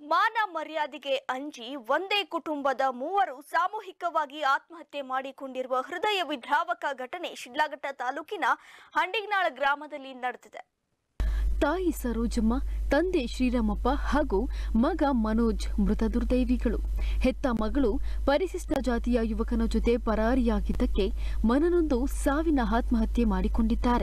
ಮಾನ ಮರ್ಯಾದೆಗೆ ಅಂಜಿ ಒಂದೇ ಕುಟುಂಬದ ಮೂವರು ಸಾಮೂಹಿಕವಾಗಿ ಆತ್ಮಹತ್ಯೆ ಮಾಡಿಕೊಂಡಿರುವ ಹೃದಯ ವಿದ್ರಾವಕ ಘಟನೆ ಶಿಡ್ಲಘಟ್ಟ ತಾಲೂಕಿನ ಹಂಡಿಗ್ನಾಳ ಗ್ರಾಮದಲ್ಲಿ ನಡೆದಿದೆ ತಾಯಿ ಸರೋಜಮ್ಮ ತಂದೆ ಶ್ರೀರಾಮಪ್ಪ ಹಾಗೂ ಮಗ ಮನೋಜ್ ಮೃತ ದುರ್ದೈವಿಗಳು ಹೆತ್ತ ಮಗಳು ಪರಿಶಿಷ್ಟ ಜಾತಿಯ ಯುವಕನ ಜೊತೆ ಪರಾರಿಯಾಗಿದ್ದಕ್ಕೆ ಮನನೊಂದು ಸಾವಿನ ಆತ್ಮಹತ್ಯೆ ಮಾಡಿಕೊಂಡಿದ್ದಾರೆ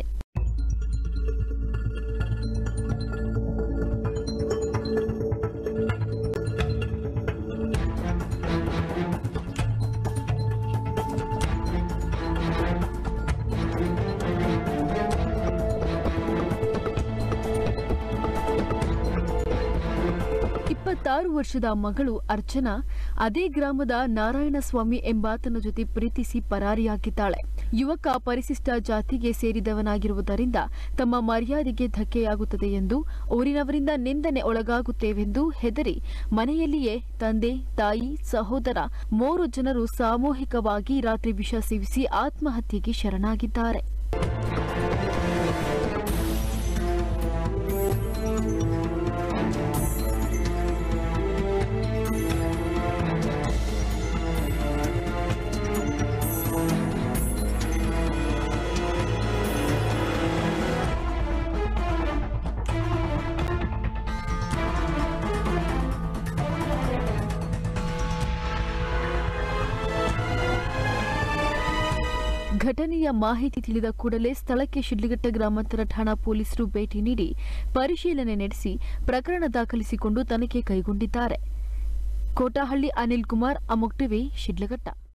ಇಪ್ಪತ್ತಾರು ವರ್ಷದ ಮಗಳು ಅರ್ಚನಾ ಅದೇ ಗ್ರಾಮದ ನಾರಾಯಣಸ್ವಾಮಿ ಎಂಬಾತನ ಜೊತೆ ಪ್ರೀತಿಸಿ ಪರಾರಿಯಾಗಿದ್ದಾಳೆ ಯುವಕ ಪರಿಶಿಷ್ಟ ಜಾತಿಗೆ ಸೇರಿದವನಾಗಿರುವುದರಿಂದ ತಮ್ಮ ಮರ್ಯಾದೆಗೆ ಧಕ್ಕೆಯಾಗುತ್ತದೆ ಎಂದು ಊರಿನವರಿಂದ ನಿಂದನೆ ಒಳಗಾಗುತ್ತೇವೆಂದು ಹೆದರಿ ಮನೆಯಲ್ಲಿಯೇ ತಂದೆ ತಾಯಿ ಸಹೋದರ ಮೂರು ಜನರು ಸಾಮೂಹಿಕವಾಗಿ ರಾತ್ರಿ ವಿಷ ಸೇವಿಸಿ ಆತ್ಮಹತ್ಯೆಗೆ ಶರಣಾಗಿದ್ದಾರೆ ಘಟನೆಯ ಮಾಹಿತಿ ತಿಳಿದ ಕೂಡಲೇ ಸ್ಥಳಕ್ಕೆ ಶಿಡ್ಲಘಟ್ಟ ಗ್ರಾಮಾಂತರ ಠಾಣಾ ಪೊಲೀಸರು ಭೇಟಿ ನೀಡಿ ಪರಿಶೀಲನೆ ನಡೆಸಿ ಪ್ರಕರಣ ದಾಖಲಿಸಿಕೊಂಡು ತನಿಖೆ ಕೈಗೊಂಡಿದ್ದಾರೆ ಕೋಟಹಳ್ಳಿ ಅನಿಲ್ ಕುಮಾರ್ ಅಮೋಕ್ ಟಿವಿ ಶಿಡ್ಲಘಟ್ಟ